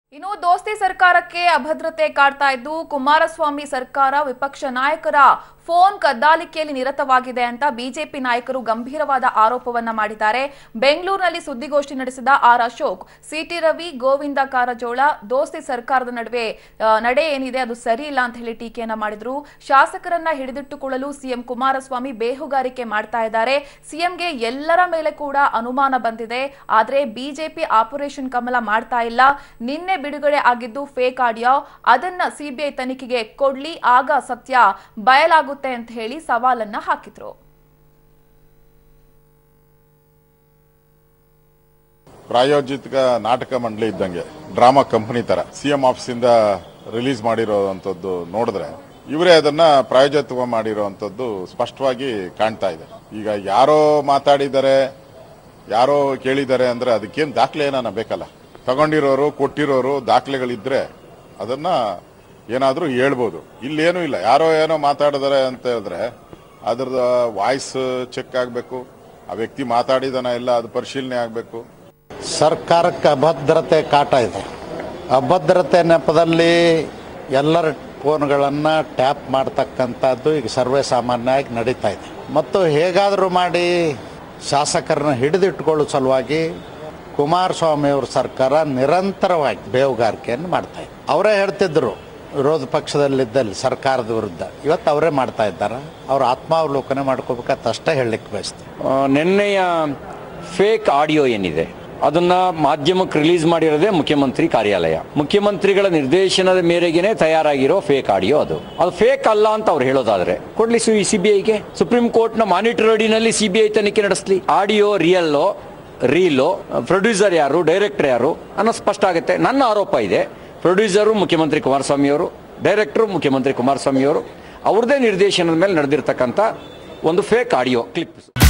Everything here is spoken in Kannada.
ಇನ್ನು ದೋಸ್ತಿ ಸರ್ಕಾರಕ್ಕೆ ಅಭದ್ರತೆ ಕಾಡ್ತಾ ಇದ್ದು ಕುಮಾರಸ್ವಾಮಿ ಸರ್ಕಾರ ವಿಪಕ್ಷ ನಾಯಕರ ಫೋನ್ ಕದ್ದಾಲಿಕೆಯಲ್ಲಿ ನಿರತವಾಗಿದೆ ಅಂತ ಬಿಜೆಪಿ ನಾಯಕರು ಗಂಭೀರವಾದ ಆರೋಪವನ್ನ ಮಾಡಿದ್ದಾರೆ ಬೆಂಗಳೂರಿನಲ್ಲಿ ಸುದ್ದಿಗೋಷ್ಠಿ ನಡೆಸಿದ ಆರ್ ಅಶೋಕ್ ಸಿಟಿ ರವಿ ಗೋವಿಂದ ಕಾರಜೋಳ ದೋಸ್ತಿ ಸರ್ಕಾರದ ನಡುವೆ ಆ, ನಡೆ ಏನಿದೆ ಅದು ಸರಿ ಇಲ್ಲ ಅಂತ ಹೇಳಿ ಟೀಕೆಯನ್ನ ಮಾಡಿದ್ರು ಶಾಸಕರನ್ನ ಹಿಡಿದಿಟ್ಟುಕೊಳ್ಳಲು ಸಿಎಂ ಕುಮಾರಸ್ವಾಮಿ ಬೇಹುಗಾರಿಕೆ ಮಾಡ್ತಾ ಇದ್ದಾರೆ ಸಿಎಂಗೆ ಎಲ್ಲರ ಮೇಲೆ ಕೂಡ ಅನುಮಾನ ಬಂದಿದೆ ಆದ್ರೆ ಬಿಜೆಪಿ ಆಪರೇಷನ್ ಕಮಲ ಮಾಡ್ತಾ ಇಲ್ಲ ನಿನ್ನೆ ಬಿಡುಗಡೆ ಆಗಿದ್ದು ಫೇಕ್ ಆಡಿಯೋ ಅದನ್ನ ಸಿಬಿಐ ತನಿಖೆಗೆ ಕೊಡ್ಲಿ ಆಗ ಸತ್ಯ ಬಯಲಾಗುತ್ತೆ ಅಂತ ಹೇಳಿ ಸವಾಲನ್ನ ಹಾಕಿದ್ರು ಪ್ರಾಯೋಜಿತ ನಾಟಕ ಮಂಡಳಿ ಇದ್ದಂಗೆ ಡ್ರಾಮಾ ಕಂಪನಿ ತರ ಸಿಎಂ ಆಫೀಸ್ ಇಂದ ರಿಲೀಸ್ ಮಾಡಿರೋವಂಥದ್ದು ನೋಡಿದ್ರೆ ಇವರೇ ಅದನ್ನ ಪ್ರಾಯೋಜಿತ ಮಾಡಿರೋವಂಥದ್ದು ಸ್ಪಷ್ಟವಾಗಿ ಕಾಣ್ತಾ ಇದೆ ಈಗ ಯಾರೋ ಮಾತಾಡಿದ್ದಾರೆ ಯಾರೋ ಕೇಳಿದ್ದಾರೆ ಅಂದ್ರೆ ಅದಕ್ಕೇನು ದಾಖಲೆ ಏನಾನ ಬೇಕಲ್ಲ ತಗೊಂಡಿರೋರು ಕೊಟ್ಟಿರೋರು ದಾಖಲೆಗಳಿದ್ರೆ ಅದನ್ನ ಏನಾದ್ರೂ ಹೇಳ್ಬೋದು ಇಲ್ಲೇನೂ ಇಲ್ಲ ಯಾರೋ ಏನೋ ಮಾತಾಡಿದಾರೆ ಅಂತ ಹೇಳಿದ್ರೆ ಅದ್ರದ ವಾಯ್ಸ್ ಚೆಕ್ ಆಗಬೇಕು ಆ ವ್ಯಕ್ತಿ ಮಾತಾಡಿದನ ಎಲ್ಲ ಅದು ಪರಿಶೀಲನೆ ಆಗಬೇಕು ಸರ್ಕಾರಕ್ಕೆ ಅಭದ್ರತೆ ಕಾಟ ಇದೆ ಅಭದ್ರತೆ ನೆಪದಲ್ಲಿ ಎಲ್ಲರ ಫೋನ್ಗಳನ್ನು ಟ್ಯಾಪ್ ಮಾಡ್ತಕ್ಕಂಥದ್ದು ಈಗ ಸರ್ವೇ ಸಾಮಾನ್ಯವಾಗಿ ನಡೀತಾ ಇದೆ ಮತ್ತು ಹೇಗಾದರೂ ಮಾಡಿ ಶಾಸಕರನ್ನ ಹಿಡಿದಿಟ್ಕೊಳ್ಳೋ ಸಲುವಾಗಿ ಕುಮಾರಸ್ವಾಮಿ ಅವ್ರ ಸರ್ಕಾರ ನಿರಂತರವಾಗಿ ಬೇವುಗಾರಿಕೆಯನ್ನು ಮಾಡ್ತಾ ಇದೆ ಅವರೇ ಹೇಳ್ತಿದ್ರು ವಿರೋಧ ಪಕ್ಷದಲ್ಲಿದ್ದಲ್ಲಿ ಸರ್ಕಾರದ ವಿರುದ್ಧ ಇವತ್ತು ಅವರೇ ಮಾಡ್ತಾ ಇದ್ದಾರೆ ಅವ್ರ ಆತ್ಮಾವಲೋಕನೆ ಮಾಡ್ಕೋಬೇಕಂತ ಅಷ್ಟೇ ಹೇಳಲಿಕ್ಕೆ ಬಯಸ್ತೀನಿ ಆ, ನಿನ್ನೆಯ ಫೇಕ್ ಆಡಿಯೋ ಏನಿದೆ ಅದನ್ನ ಮಾಧ್ಯಮಕ್ಕೆ ರಿಲೀಸ್ ಮಾಡಿರೋದೇ ಮುಖ್ಯಮಂತ್ರಿ ಕಾರ್ಯಾಲಯ ಮುಖ್ಯಮಂತ್ರಿಗಳ ನಿರ್ದೇಶನದ ಮೇರೆಗೆನೆ ತಯಾರಾಗಿರೋ ಫೇಕ್ ಆಡಿಯೋ ಅದು ಅದು ಫೇಕ್ ಅಲ್ಲ ಅಂತ ಅವ್ರು ಹೇಳೋದಾದ್ರೆ ಕೊಡ್ಲಿ ಸು ಸಿಬಿಐಗೆ ಸುಪ್ರೀಂ ಕೋರ್ಟ್ ನ ಮಾನಿಟರ್ ಅಡಿನಲ್ಲಿ ಸಿಬಿಐ ತನಿಖೆ ನಡೆಸಲಿ ಆಡಿಯೋ ರಿಯಲ್ಲೋ ರೀಲೋ ಪ್ರೊಡ್ಯೂಸರ್ ಯಾರು ಡೈರೆಕ್ಟರ್ ಯಾರು ಅನ್ನೋದು ಸ್ಪಷ್ಟ ಆಗುತ್ತೆ ನನ್ನ ಆರೋಪ ಇದೆ ಪ್ರೊಡ್ಯೂಸರು ಮುಖ್ಯಮಂತ್ರಿ ಕುಮಾರಸ್ವಾಮಿ ಅವರು ಡೈರೆಕ್ಟರ್ ಮುಖ್ಯಮಂತ್ರಿ ಕುಮಾರಸ್ವಾಮಿ ಅವರು ಅವ್ರದೇ ನಿರ್ದೇಶನದ ಮೇಲೆ ನಡೆದಿರ್ತಕ್ಕಂಥ ಒಂದು ಫೇಕ್ ಆಡಿಯೋ ಕ್ಲಿಪ್